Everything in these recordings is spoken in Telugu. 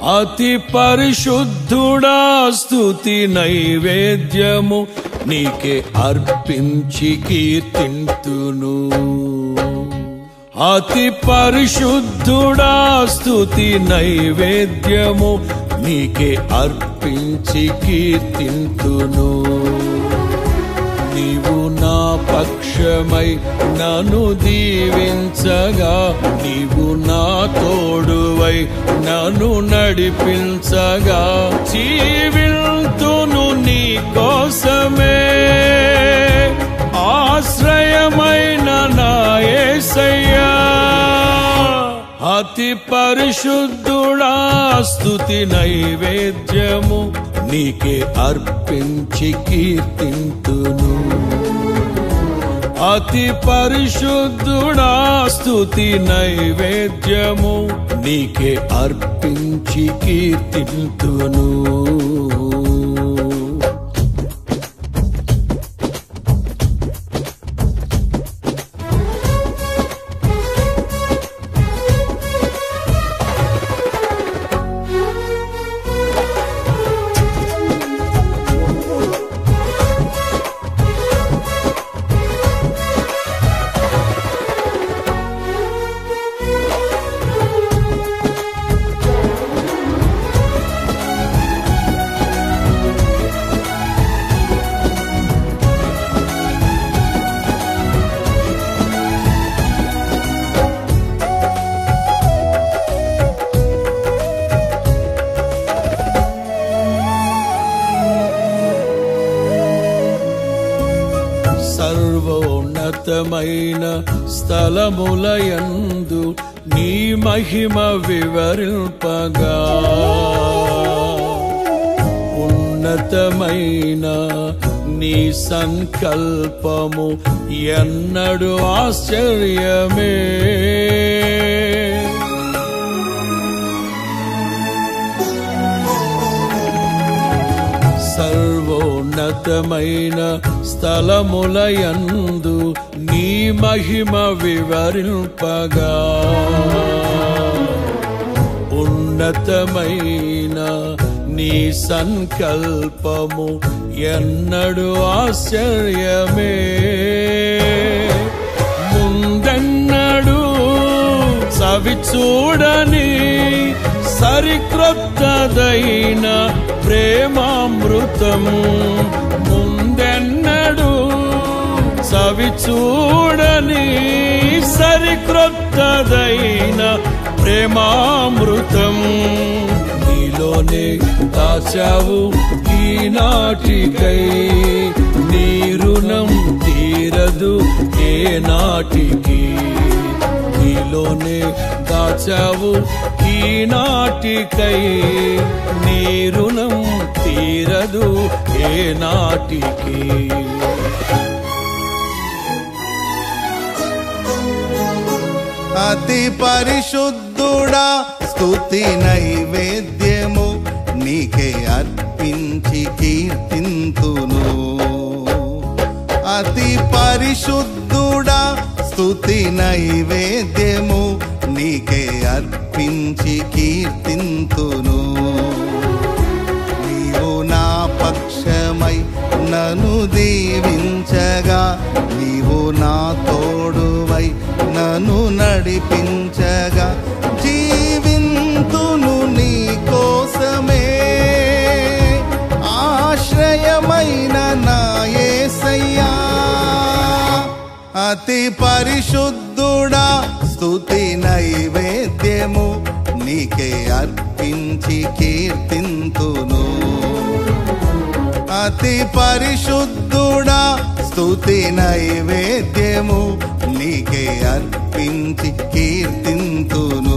అతి పరిశుద్ధుడా స్తుతి నైవేద్యము నీకే అర్పించి కీర్తింతును అతి పరిశుద్ధుడా స్తుతి నైవేద్యము నీకే అర్పించి కీర్తింతును నీవు నా పక్షమై నన్ను దీవించగా నీవు నా తోడువై నన్ను నడిపించగా జీవిల్తును నీ కోసమే ఆశ్రయమైన నా యేసయ్యా అతి పరిశుద్ధుడా స్తుతి నైవేద్యము నీకే అర్పించి కీర్తింతును అతి పరిశుద్ధుడా స్తుతి నైవేద్యము నీకే అర్పించి కీర్తింతును సర్వోన్నతమైన స్థలములయందు నీ మహిమ వివరింపగా ఉన్నతమైన నీ సంకల్పము ఎన్నడు ఆశ్చర్యమే సర్వోన్నతమైన స్థలములయందు నీ మహిమ వివరింపగా ఉన్నతమైన నీ సంకల్పము ఎన్నడు ఆశ్చర్యమే ముందెన్నడు సవి చూడని సరిక్రొత్తదైన ప్రేమామృతం ముందెన్నడు సవి చూడని సరిక్రొత్తదైన ప్రేమామృతం నీలోనే దాచావు ఈనాటికై నీ రుణం తీరదు ఏ నాటికి నీలోనే దాచావు ఈనాటికై నీ రుణం తీరదు ఏ నాటికి అతి పరిశుద్ధుడా స్తుతి నైవేద్యము నీకే అర్పించి కీర్తింతును అతి పరిశుద్ధుడా స్తుతి నైవేద్యము నీకే అర్పించి కీర్తింతును నీవు నా పక్షమై నన్ను దీవించగా నీవు నా తోడువై నన్ను నడిపించగా జీవింతును నీ కోసమే ఆశ్రయమైన నా యేసయ్యా అతి పరిశుద్ధుడా స్తుతి నైవేద్యము నీకే అర్పించి కీర్తింతును అతి పరిశుద్ధుడా స్తుతి నైవేద్యము నీకే అర్పించి కీర్తింతును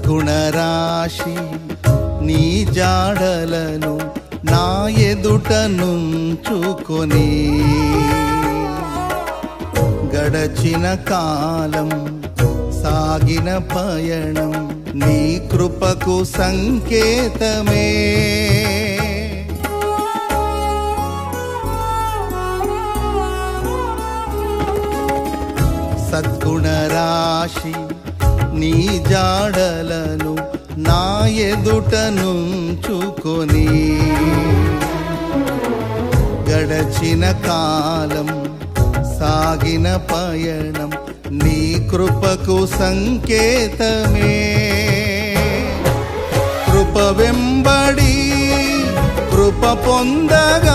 సద్గుణరాశి నీ జాడలను నా ఎదుట నుంచుకొని గడచిన కాలం సాగిన పయణం నీ కృపకు సంకేతమే సద్గుణరాశి నీ జాడలను నా ఎదుట నుంచుకొని గడచిన కాలం సాగిన పయణం నీ కృపకు సంకేతమే కృప వెంబడి కృప పొందగా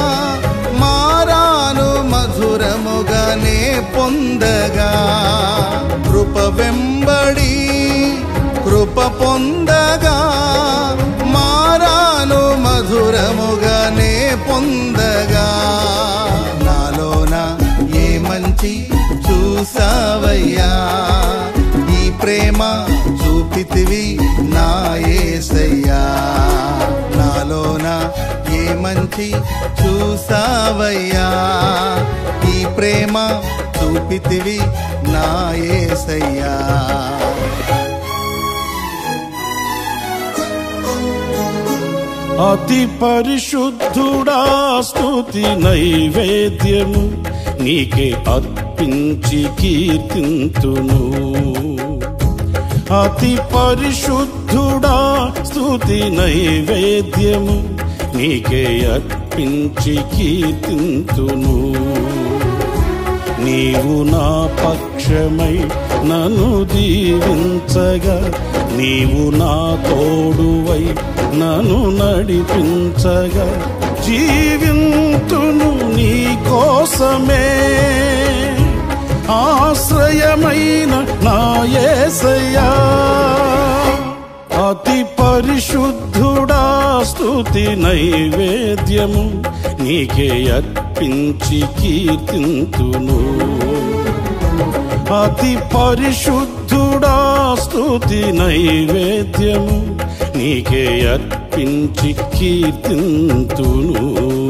మారాను మధురముగానే పొందగా కృప వెంబడి కృప పొందగా మారాను మధురముగానే పొందగా నాలోన ఏ మంచి చూసావయ్యా ఈ ప్రేమ చూపితివి నా ఏసయ్యా నాలోన ఏ మంచి చూసావయ్యా ఈ ప్రేమ చూపితివి నా ఏసయ్యా అతి పరిశుద్ధుడా స్తుతి నైవేద్యము నీకే అర్పించి కీర్తింతును అతి పరిశుద్ధుడా స్తుతి నైవేద్యము నీకే అర్పించి కీర్తింతును నీవు నా పక్షమై నన్ను దీవించగా నీవు నా తోడువై నన్ను నడిపించగా జీవింతును నీ కోసమే ఆశ్రయమైన నా యేసయ్యా అతి పరిశుద్ధుడా స్తుతి నైవేద్యము నీకే అర్పించి కీర్తింతును అతి పరిశుద్ధుడా స్తుతి నైవేద్యము నీకే అర్పించి కీర్తింతును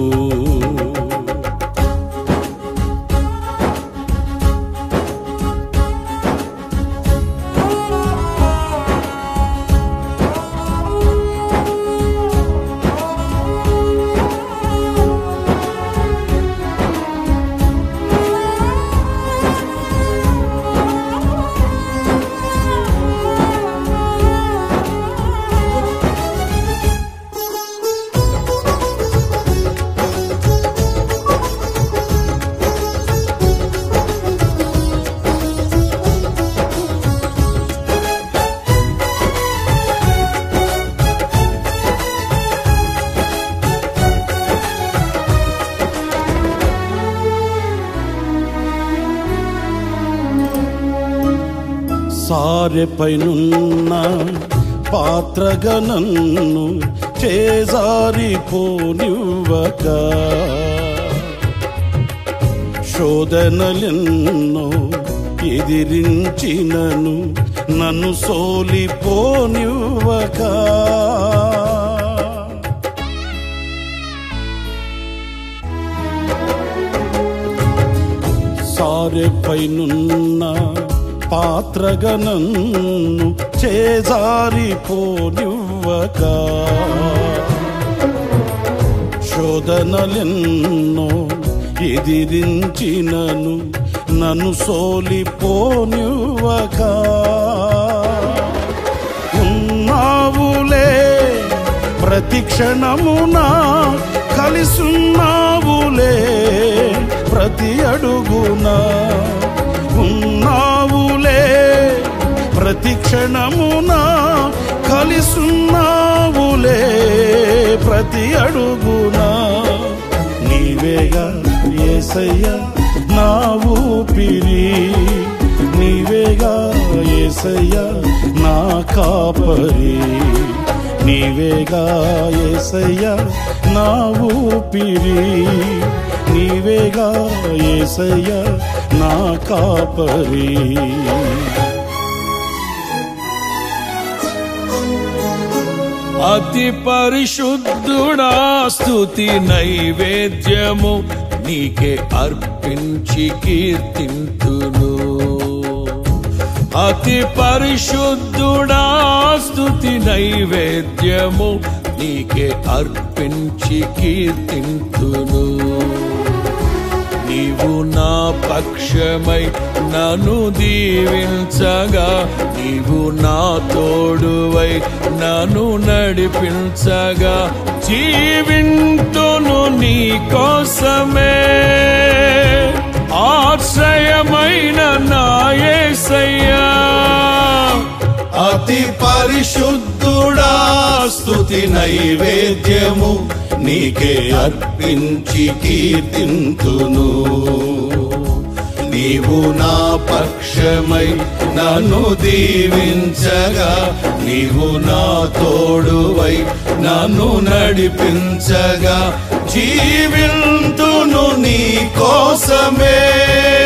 సారెపైనున్న పాత్రగా నన్ను చేజారిపోనివ్వక శోధనలెన్నో ఎదిరించినను నన్ను సోలిపోనివ్వక సారెపైనున్న పాత్రగా నన్ను చేజారిపోనివ్వక శోధనలెన్నో ఎదిరించినను నన్ను సోలిపోనివ్వక ఉన్నావులే ప్రతి క్షణమునా కలిసున్నావులే ప్రతి అడుగునా ఉన్నావులే ప్రతి క్షణమునా కలిసున్నావులే ప్రతి అడుగునా నీవేగా ఏసయ్యా నా ఊపిరి నీవేగా ఏసయ్యా నా కాపరి నీవేగా ఏసయ్యా నా ఊపిరి నీవేగా ఏసయ్యా నా కాపరి అతి పరిశుద్ధుడా స్తుతి నైవేద్యము నీకే అర్పించి కీర్తింతును అతి పరిశుద్ధుడా స్తుతి నైవేద్యము నీకే అర్పించి కీర్తింతును నీవు నా పక్షమై నన్ను దీవించగా నీవు నా తోడువై నన్ను నడిపించగా జీవింతును నీ కోసమే ఆశ్రయమైన నాయసయ్యా అతి పరిశుద్ధుడా స్తుతి నైవేద్యము నీకే అర్పించి కీర్తింతును నీవు నా పక్షమై నన్ను దీవించగా నీవు నా తోడువై నన్ను నడిపించగా జీవింతును నీ కోసమే